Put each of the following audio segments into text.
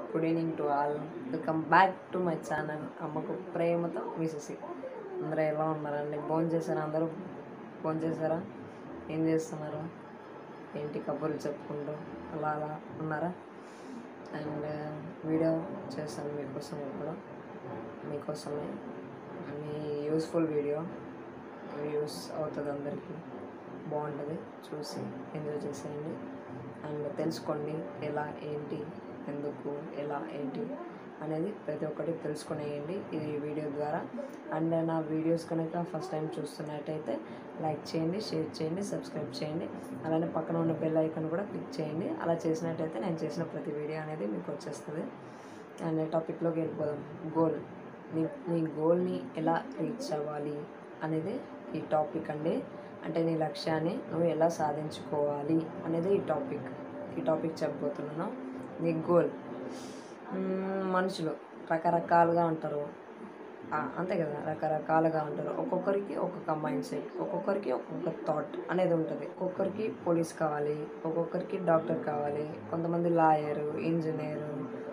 good evening to all welcome back to my channel అమ్మకు ప్రేమతో మిసెసి అందరూ ఎలా ఉన్నారండి ఫోన్ చేశారా అందరూ ఫోన్ చేశారా ఏం చేస్తున్నారు ఏంటి కబుర్లు చెప్పుకుంటూ అలా అలా ఉన్నారా అండ్ వీడియో చేస్తాను మీకోసం ఇప్పుడు మీకోసమే మీ యూస్ఫుల్ వీడియో యూస్ అవుతుంది అందరికీ బాగుంటుంది చూసి ఎంజాయ్ చేసేయండి అండ్ తెలుసుకోండి ఎలా ఏంటి ఎందుకు ఎలా ఏంటి అనేది ప్రతి ఒక్కటి తెలుసుకునేయండి ఈ వీడియో ద్వారా అండ్ నా వీడియోస్ కనుక ఫస్ట్ టైం చూస్తున్నట్టయితే లైక్ చేయండి షేర్ చేయండి సబ్స్క్రైబ్ చేయండి అలానే పక్కన ఉన్న బెల్ ఐకాన్ కూడా క్లిక్ చేయండి అలా చేసినట్టయితే నేను చేసిన ప్రతి వీడియో అనేది మీకు వచ్చేస్తుంది అండ్ టాపిక్లోకి వెళ్ళిపోదాం గోల్ నీ నీ గోల్ని ఎలా రీచ్ అవ్వాలి అనేది ఈ టాపిక్ అండి అంటే నీ లక్ష్యాన్ని నువ్వు ఎలా సాధించుకోవాలి అనేది ఈ టాపిక్ ఈ టాపిక్ చెప్పబోతున్నాను నీ గోల్ మ్మ్, మనుషులు రకరకాలుగా ఉంటారు ఆ, అంతే కదా రకరకాలుగా ఉంటారు ఒక్కొక్కరికి ఒక్కొక్క మైండ్ సెట్ ఒక్కొక్కరికి ఒక్కొక్క థాట్ అనేది ఉంటుంది ఒక్కొక్కరికి పోలీస్ కావాలి ఒక్కొక్కరికి డాక్టర్ కావాలి కొంతమంది లాయరు ఇంజనీరు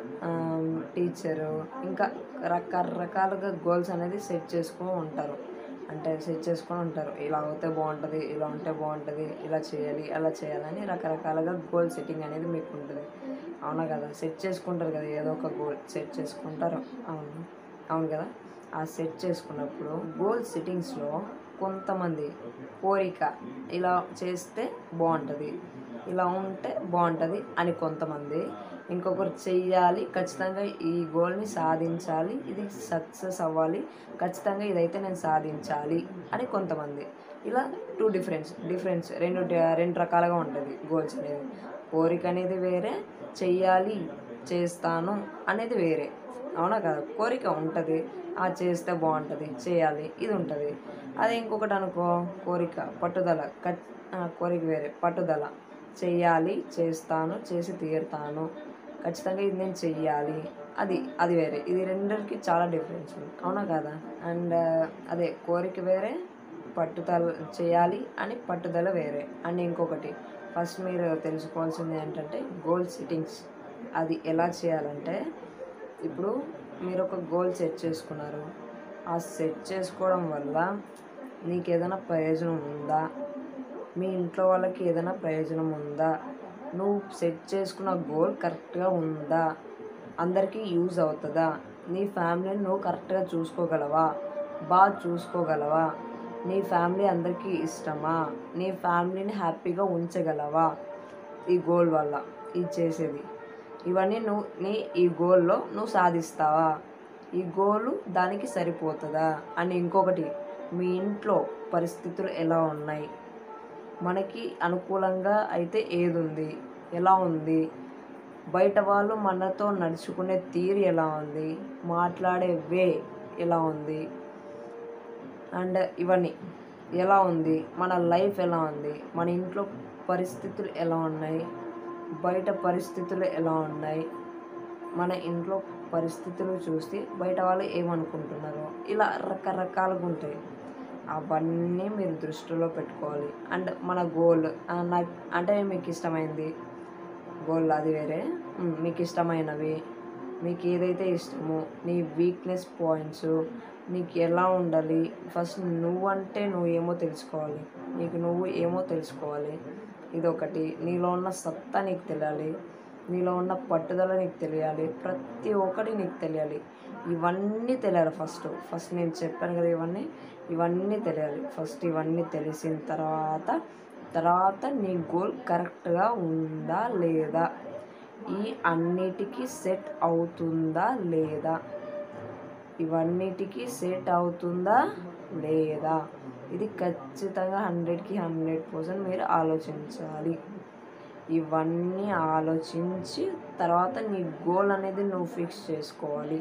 టీచరు ఇంకా రకరకాలుగా గోల్స్ అనేది సెట్ చేసుకొని ఉంటారు అంటే సెట్ చేసుకొని ఉంటారు ఇలా అవుతే బాగుంటుంది ఇలా ఉంటే బాగుంటుంది ఇలా చేయాలి అలా చేయాలని రకరకాలుగా గోల్ సెట్టింగ్ అనేది మీకు ఉంటుంది అవునా కదా సెట్ చేసుకుంటారు కదా ఏదో ఒక గోల్ సెట్ చేసుకుంటారు అవును అవును కదా ఆ సెట్ చేసుకున్నప్పుడు గోల్ సెట్టింగ్స్లో కొంతమంది కోరిక ఇలా చేస్తే బాగుంటుంది ఇలా ఉంటే బాగుంటుంది అని కొంతమంది ఇంకొకరు చెయ్యాలి ఖచ్చితంగా ఈ గోల్ని సాధించాలి ఇది సక్సెస్ అవ్వాలి ఖచ్చితంగా ఇదైతే నేను సాధించాలి అని కొంతమంది ఇలా టూ డిఫరెన్స్ డిఫరెన్స్ రెండు రెండు రకాలుగా ఉంటుంది గోల్స్ అనేది కోరిక అనేది వేరే చెయ్యాలి చేస్తాను అనేది వేరే అవునా కదా కోరిక ఉంటుంది ఆ చేస్తే బాగుంటుంది చేయాలి ఇది ఉంటుంది అదే ఇంకొకటి అనుకో కోరిక పట్టుదల కట్ ఆ, కోరిక వేరే పట్టుదల చెయ్యాలి చేస్తాను చేసి తీరుతాను ఖచ్చితంగా ఇది నేను చెయ్యాలి అది అది వేరే ఇది రెండింటికి చాలా డిఫరెన్స్ ఉంది అవునా కదా అండ్ అదే కోరిక వేరే పట్టుదల చేయాలి అని పట్టుదల వేరే అండ్ ఇంకొకటి ఫస్ట్ మీరు తెలుసుకోవాల్సింది ఏంటంటే గోల్ సెట్టింగ్స్ అది ఎలా చేయాలంటే ఇప్పుడు మీరు ఒక గోల్ సెట్ చేసుకున్నారు ఆ సెట్ చేసుకోవడం వల్ల నీకు ఏదైనా ప్రయోజనం ఉందా మీ ఇంట్లో వాళ్ళకి ఏదైనా ప్రయోజనం ఉందా నువ్వు సెట్ చేసుకున్న గోల్ కరెక్ట్గా ఉందా అందరికీ యూజ్ అవుతుందా నీ ఫ్యామిలీని నువ్వు కరెక్ట్గా చూసుకోగలవా బాగా చూసుకోగలవా నీ ఫ్యామిలీ అందరికీ ఇష్టమా నీ ఫ్యామిలీని హ్యాపీగా ఉంచగలవా ఈ గోల్ వల్ల ఇది చేసేది ఇవన్నీ నువ్వు నీ ఈ గోల్లో నువ్వు సాధిస్తావా ఈ గోలు దానికి సరిపోతుందా అని ఇంకొకటి మీ ఇంట్లో పరిస్థితులు ఎలా ఉన్నాయి మనకి అనుకూలంగా అయితే ఏది ఉంది ఎలా ఉంది బయట వాళ్ళు మనతో నడుచుకునే తీరు ఎలా ఉంది మాట్లాడే వే ఎలా ఉంది అండ్ ఇవన్నీ ఎలా ఉంది మన లైఫ్ ఎలా ఉంది మన ఇంట్లో పరిస్థితులు ఎలా ఉన్నాయి బయట పరిస్థితులు ఎలా ఉన్నాయి మన ఇంట్లో పరిస్థితులు చూసి బయట వాళ్ళు ఏమనుకుంటున్నారో ఇలా రకరకాలుగా ఉంటాయి అవన్నీ మీరు దృష్టిలో పెట్టుకోవాలి అండ్ మన గోల్ నాకు అంటే మీకు ఇష్టమైంది గోల్ అది వేరే మ్, మీకు ఇష్టమైనవి మీకు ఏదైతే ఇష్టమో నీ వీక్నెస్ పాయింట్స్ నీకు ఎలా ఉండాలి ఫస్ట్ నువ్వంటే నువ్వు ఏమో తెలుసుకోవాలి నీకు నువ్వు ఏమో తెలుసుకోవాలి ఇదొకటి నీలో ఉన్న సత్తా నీకు తెలియాలి నీలో ఉన్న పట్టుదల నీకు తెలియాలి ప్రతి ఒక్కటి నీకు తెలియాలి ఇవన్నీ తెలియాలి ఫస్ట్ ఫస్ట్ నేను చెప్పాను కదా ఇవన్నీ ఇవన్నీ తెలియాలి ఫస్ట్ ఇవన్నీ తెలిసిన తర్వాత తర్వాత నీ గోల్ కరెక్ట్గా ఉందా లేదా ఈ అన్నిటికీ సెట్ అవుతుందా లేదా ఇవన్నిటికీ సెట్ అవుతుందా లేదా ఇది ఖచ్చితంగా హండ్రెడ్కి హండ్రెడ్ పర్సెంట్ మీరు ఆలోచించాలి ఇవన్నీ ఆలోచించి తర్వాత నీ గోల్ అనేది నువ్వు ఫిక్స్ చేసుకోవాలి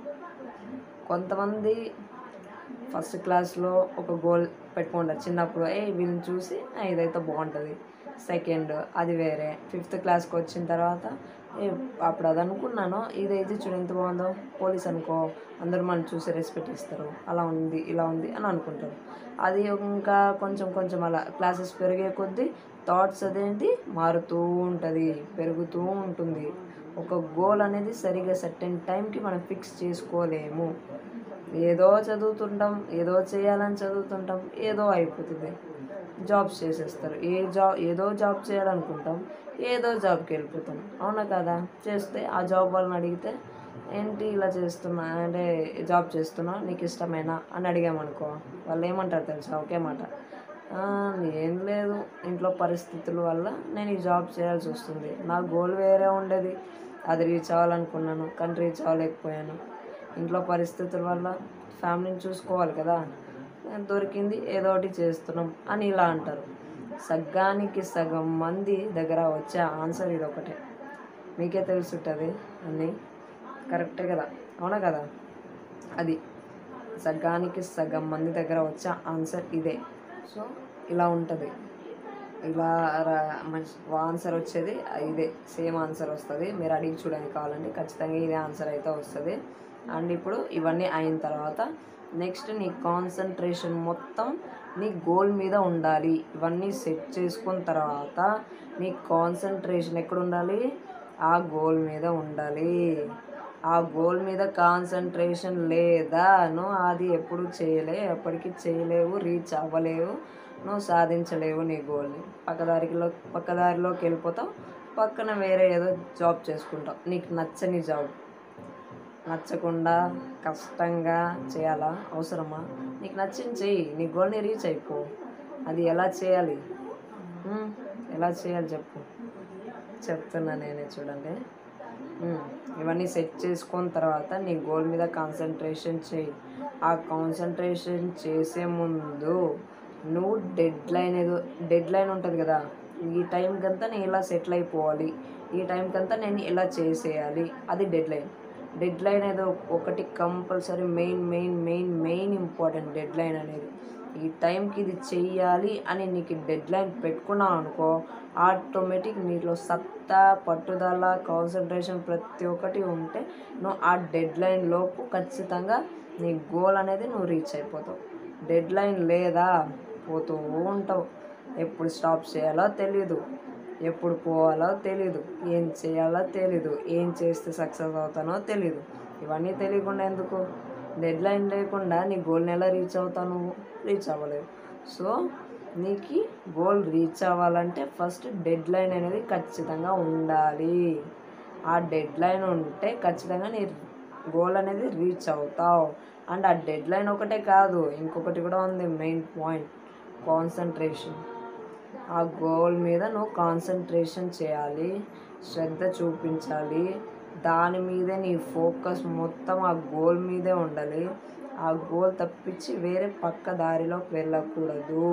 కొంతమంది ఫస్ట్ క్లాస్లో ఒక గోల్ పెట్టుకుంటారు చిన్నప్పుడు ఏ వీళ్ళని చూసి "ఆ, ఇదైతే బాగుంటుంది సెకండ్ అది వేరే ఫిఫ్త్ క్లాస్కి వచ్చిన తర్వాత ఏ అప్పుడు అది అనుకున్నాను ఇదైతే చూడు ఎంత బాగుందో పోలీస్ అనుకో అందరూ మనం చూసి రెస్పెక్ట్ ఇస్తారు అలా ఉంది ఇలా ఉంది అని అనుకుంటారు అది ఇంకా కొంచెం కొంచెం అలా క్లాసెస్ పెరిగే కొద్దీ థాట్స్ అదేంటి మారుతూ ఉంటుంది పెరుగుతూ ఉంటుంది ఒక గోల్ అనేది సరిగా సర్టెన్ టైంకి మనం ఫిక్స్ చేసుకోలేము ఏదో చదువుతుంటాం ఏదో చేయాలని చదువుతుంటాం ఏదో అయిపోతుంది జాబ్స్ చేసేస్తారు ఏ జాబ్ ఏదో జాబ్ చేయాలనుకుంటాం ఏదో జాబ్కి వెళ్ళిపోతాం అవునా కదా చేస్తే ఆ జాబ్ వాళ్ళని అడిగితే ఏంటి ఇలా చేస్తున్నా అంటే జాబ్ చేస్తున్నా నీకు ఇష్టమేనా అని అడిగామనుకో వాళ్ళు ఏమంటారు తెలుసా ఒకే మాట "ఆ, ఏం లేదు ఇంట్లో పరిస్థితుల వల్ల నేను ఈ జాబ్ చేయాల్సి వస్తుంది నా గోల్ వేరే ఉండేది అది రీచ్ అవ్వాలనుకున్నాను కానీ రీచ్ అవ్వలేకపోయాను ఇంట్లో పరిస్థితుల వల్ల ఫ్యామిలీని చూసుకోవాలి కదా దొరికింది ఏదో ఒకటి చేస్తున్నాం అని ఇలా అంటారు సగానికి సగం మంది దగ్గర వచ్చే ఆన్సర్ ఇది ఒకటే మీకే తెలుసుంటుంది అన్నీ కరెక్టే కదా అవునా కదా అది సగానికి సగం మంది దగ్గర వచ్చే ఆన్సర్ ఇదే సో ఇలా ఉంటుంది ఇలా రా- మనిషి ఆన్సర్ వచ్చేది ఇదే సేమ్ ఆన్సర్ వస్తుంది మీరు అడిగి చూడండి కావాలంటే ఖచ్చితంగా ఇదే ఆన్సర్ అయితే వస్తుంది అండ్ ఇప్పుడు ఇవన్నీ అయిన తర్వాత నెక్స్ట్ నీ కాన్సన్ట్రేషన్ మొత్తం నీ గోల్ మీద ఉండాలి ఇవన్నీ సెట్ చేసుకున్న తర్వాత నీ కాన్సన్ట్రేషన్ ఎక్కడ ఉండాలి ఆ గోల్ మీద ఉండాలి ఆ గోల్ మీద కాన్సన్ట్రేషన్ లేదా నువ్వు అది ఎప్పుడు చేయలే ఎప్పటికీ చేయలేవు రీచ్ అవ్వలేవు నువ్వు సాధించలేవు నీ గోల్ని పక్కదారిలో పక్కదారిలోకి వెళ్ళిపోతావు పక్కన వేరే ఏదో జాబ్ చేసుకుంటావు నీకు నచ్చని జాబ్ నచ్చకుండా కష్టంగా చేయాలా అవసరమా నీకు నచ్చింది చెయ్యి నీ గోల్ని రీచ్ అయిపో అది ఎలా చేయాలి ఉమ్, ఎలా చేయాలి చెప్పు చెప్తున్నా నేనే చూడండి ఉమ్, ఇవన్నీ సెట్ చేసుకున్న తర్వాత నీ గోల్ మీద కాన్సన్ట్రేషన్ చేయి ఆ కాన్సన్ట్రేషన్ చేసే ముందు నువ్వు డెడ్ లైన్ ఏదో డెడ్ లైన్ ఉంటుంది కదా ఈ టైంకి అంతా నేను ఇలా సెటిల్ అయిపోవాలి ఈ టైంకి అంతా నేను ఇలా చేసేయాలి అది డెడ్ లైన్ డెడ్ లైన్ ఏదో ఒకటి compulsory main main main main important deadline అనేది ఈ టైంకి ఇది చెయ్యాలి అని నీకు డెడ్ లైన్ పెట్టుకున్నావు అనుకో ఆటోమేటిక్ నీలో సత్తా పట్టుదల కాన్సన్ట్రేషన్ ప్రతి ఒక్కటి ఉంటే నువ్వు ఆ డెడ్ లైన్ లోపు ఖచ్చితంగా నీ గోల్ అనేది నువ్వు రీచ్ అయిపోతావు డెడ్ లైన్ లేదా పోతూ ఉంటావు ఎప్పుడు స్టాప్ చేయాలో తెలీదు ఎప్పుడు పోవాలో తెలీదు ఏం చేయాలో తెలీదు ఏం చేస్తే సక్సెస్ అవుతానో తెలీదు ఇవన్నీ తెలియకుండా ఎందుకు డెడ్ లైన్ లేకుండా నీ గోల్ని ఎలా రీచ్ అవుతావు నువ్వు రీచ్ అవ్వలేవు సో నీకు గోల్ రీచ్ అవ్వాలంటే ఫస్ట్ డెడ్ లైన్ అనేది ఖచ్చితంగా ఉండాలి ఆ డెడ్ లైన్ ఉంటే ఖచ్చితంగా నీ గోల్ అనేది రీచ్ అవుతావు అండ్ ఆ డెడ్ లైన్ ఒకటే కాదు ఇంకొకటి కూడా ఉంది మెయిన్ పాయింట్ కాన్సన్ట్రేషన్ ఆ గోల్ మీద నువ్వు కాన్సన్ట్రేషన్ చేయాలి శ్రద్ధ చూపించాలి దాని మీదే నీ ఫోకస్ మొత్తం ఆ గోల్ మీదే ఉండాలి ఆ గోల్ తప్పించి వేరే పక్క దారిలోకి వెళ్ళకూడదు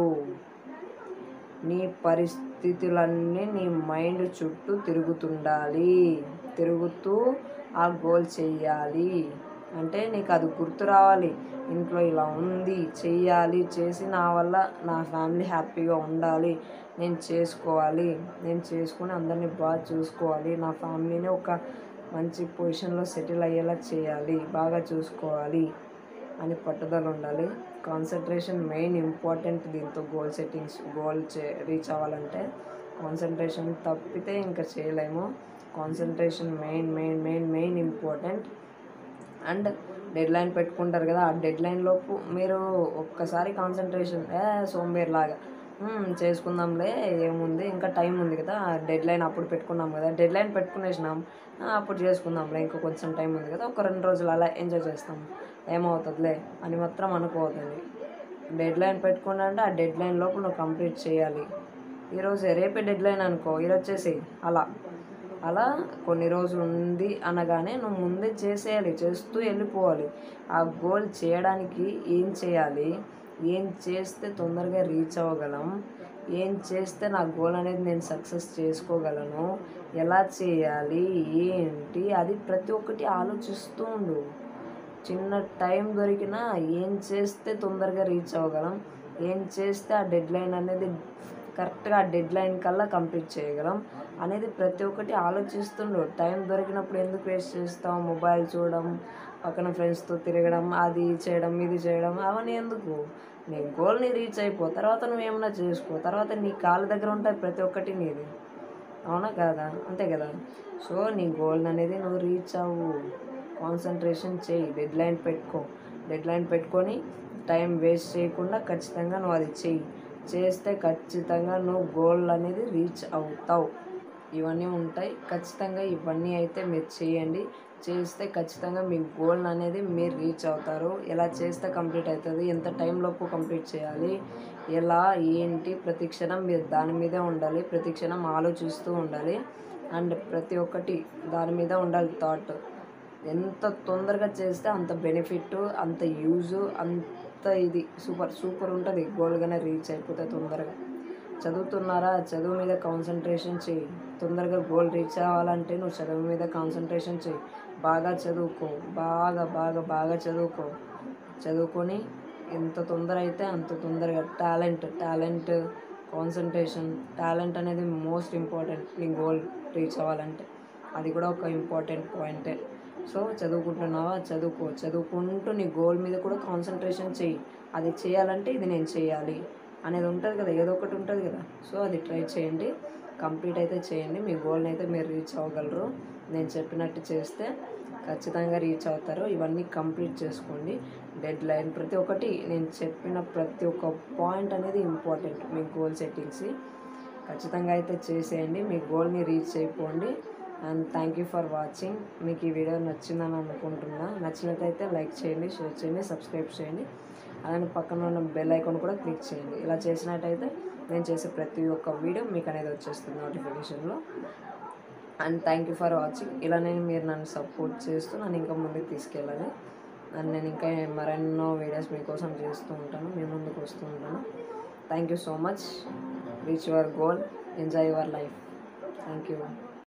నీ పరిస్థితులన్నీ నీ మైండ్ చుట్టూ తిరుగుతుండాలి తిరుగుతూ ఆ గోల్ చెయ్యాలి అంటే నీకు అది గుర్తు రావాలి ఇంట్లో ఇలా ఉంది చెయ్యాలి చేసి నా వల్ల నా ఫ్యామిలీ హ్యాపీగా ఉండాలి నేను చేసుకోవాలి నేను చేసుకుని అందరినీ బాగా చూసుకోవాలి నా ఫ్యామిలీని ఒక మంచి పొజిషన్లో సెటిల్ అయ్యేలా చేయాలి బాగా చూసుకోవాలి అని పట్టుదల ఉండాలి కాన్సన్ట్రేషన్ మెయిన్ ఇంపార్టెంట్ దీంతో గోల్ సెట్టింగ్స్ గోల్ చే రీచ్ అవ్వాలంటే కాన్సన్ట్రేషన్ తప్పితే ఇంకా చేయలేము concentration main main main main important and deadline పెట్టుకుంటారు కదా ఆ డెడ్ లైన్ లోపు మీరు ఒక్కసారి కాన్సన్ట్రేషన్ ఏ సోంబేర్ లాగా "మ్మ్, చేసుకుందాంలే ఏముంది ఇంకా టైం ఉంది కదా డెడ్ లైన్ అప్పుడు పెట్టుకున్నాం కదా డెడ్ లైన్ పెట్టుకునేసినాం "ఆ, అప్పుడు చేసుకుందాంలే ఇంకా కొంచెం టైం ఉంది కదా ఒక రెండు రోజులు అలా ఎంజాయ్ చేస్తాం ఏమవుతుందిలే అని మాత్రం అనుకోవద్దండి డెడ్ లైన్ పెట్టుకున్నా అంటే ఆ డెడ్ లైన్ లోపు నువ్వు కంప్లీట్ చేయాలి ఈరోజు రేపే డెడ్ లైన్ అనుకో ఈరోజు చేసేయి అలా అలా కొన్ని రోజులు ఉంది అనగానే నువ్వు ముందే చేసేయాలి చేస్తూ వెళ్ళిపోవాలి ఆ గోల్ చేయడానికి ఏం చేయాలి ఏం చేస్తే తొందరగా రీచ్ అవ్వగలం ఏం చేస్తే నా గోల్ అనేది నేను సక్సెస్ చేసుకోగలను ఎలా చేయాలి ఏంటి అది ప్రతి ఒక్కటి ఆలోచిస్తూ ఉండు చిన్న టైం దొరికినా ఏం చేస్తే తొందరగా రీచ్ అవ్వగలం ఏం చేస్తే ఆ డెడ్ లైన్ అనేది కరెక్ట్గా ఆ డెడ్ లైన్ కల్లా కంప్లీట్ చేయగలం అనేది ప్రతి ఒక్కటి ఆలోచిస్తుండు టైం దొరికినప్పుడు ఎందుకు వేస్ట్ చేస్తాం మొబైల్ చూడడం పక్కన ఫ్రెండ్స్తో తిరగడం అది చేయడం ఇది చేయడం అవన్నీ ఎందుకు నీ గోల్ని రీచ్ అయిపో తర్వాత నువ్వు ఏమైనా చేసుకో తర్వాత నీ కాళ్ళ దగ్గర ఉంటాయి ప్రతి ఒక్కటి నీది అవునా కాదా అంతే కదా సో నీ గోల్ అనేది నువ్వు రీచ్ అవ్వు కాన్సన్ట్రేషన్ చేయి డెడ్ లైన్ పెట్టుకో డెడ్ లైన్ పెట్టుకొని టైం వేస్ట్ చేయకుండా ఖచ్చితంగా నువ్వు అది చెయ్యి చేస్తే ఖచ్చితంగా నువ్వు గోల్ అనేది రీచ్ అవుతావు ఇవన్నీ ఉంటాయి ఖచ్చితంగా ఇవన్నీ అయితే మీరు చేయండి చేస్తే ఖచ్చితంగా మీ గోల్ అనేది మీరు రీచ్ అవుతారు ఎలా చేస్తే కంప్లీట్ అవుతుంది ఎంత టైంలోపు కంప్లీట్ చేయాలి ఎలా ఏంటి ప్రతి క్షణం మీరు దాని మీదే ఉండాలి ప్రతి క్షణం ఆలోచిస్తూ ఉండాలి అండ్ ప్రతి ఒక్కటి దాని మీద ఉండాలి థాట్ ఎంత తొందరగా చేస్తే అంత బెనిఫిట్ అంత యూజ్ అంత ఇది సూపర్ సూపర్ ఉంటుంది గోల్గానే రీచ్ అయిపోతే తొందరగా చదువుతున్నారా చదువు మీద కాన్సన్ట్రేషన్ చేయి తొందరగా గోల్ రీచ్ అవ్వాలంటే నువ్వు చదువు మీద కాన్సన్ట్రేషన్ చేయి బాగా చదువుకో బాగా బాగా బాగా చదువుకో చదువుకొని ఎంత తొందర అయితే అంత తొందరగా టాలెంట్ టాలెంట్ కాన్సన్ట్రేషన్ టాలెంట్ అనేది మోస్ట్ ఇంపార్టెంట్ నీ గోల్ రీచ్ అవ్వాలంటే అది కూడా ఒక ఇంపార్టెంట్ పాయింటే సో చదువుకుంటున్నావా చదువుకో చదువుకుంటూ నీ గోల్ మీద కూడా కాన్సన్ట్రేషన్ చేయి అది చేయాలంటే ఇది నేను చేయాలి అనేది ఉంటుంది కదా ఏదో ఒకటి ఉంటుంది కదా సో అది ట్రై చేయండి కంప్లీట్ అయితే చేయండి మీ గోల్ని అయితే మీరు రీచ్ అవ్వగలరు నేను చెప్పినట్టు చేస్తే ఖచ్చితంగా రీచ్ అవుతారు ఇవన్నీ కంప్లీట్ చేసుకోండి డెడ్ లైన్ ప్రతి ఒక్కటి నేను చెప్పిన ప్రతి ఒక్క పాయింట్ అనేది ఇంపార్టెంట్ మీ గోల్ సెట్టింగ్స్ ఖచ్చితంగా అయితే చేసేయండి మీ గోల్ని రీచ్ అయిపోండి and thank you for watching మీకు ఈ వీడియో నచ్చిందని అనుకుంటున్నా నచ్చినట్లయితే లైక్ చేయండి షేర్ చేయండి సబ్స్క్రైబ్ చేయండి అలానే పక్కన ఉన్న బెల్ ఐకాన్ కూడా క్లిక్ చేయండి ఇలా చేసినట్టయితే నేను చేసే ప్రతి ఒక్క వీడియో మీకు అనేది వచ్చేస్తుంది నోటిఫికేషన్లో and thank you for watching ఇలానే మీరు నన్ను సపోర్ట్ చేస్తూ నన్ను ఇంకా ముందుకు తీసుకెళ్ళాలి అండ్ నేను ఇంకా మరెన్నో వీడియోస్ మీకోసం చేస్తూ ఉంటాను మీ ముందుకు వస్తూ ఉంటాను thank you so much reach your goal enjoy your life thank you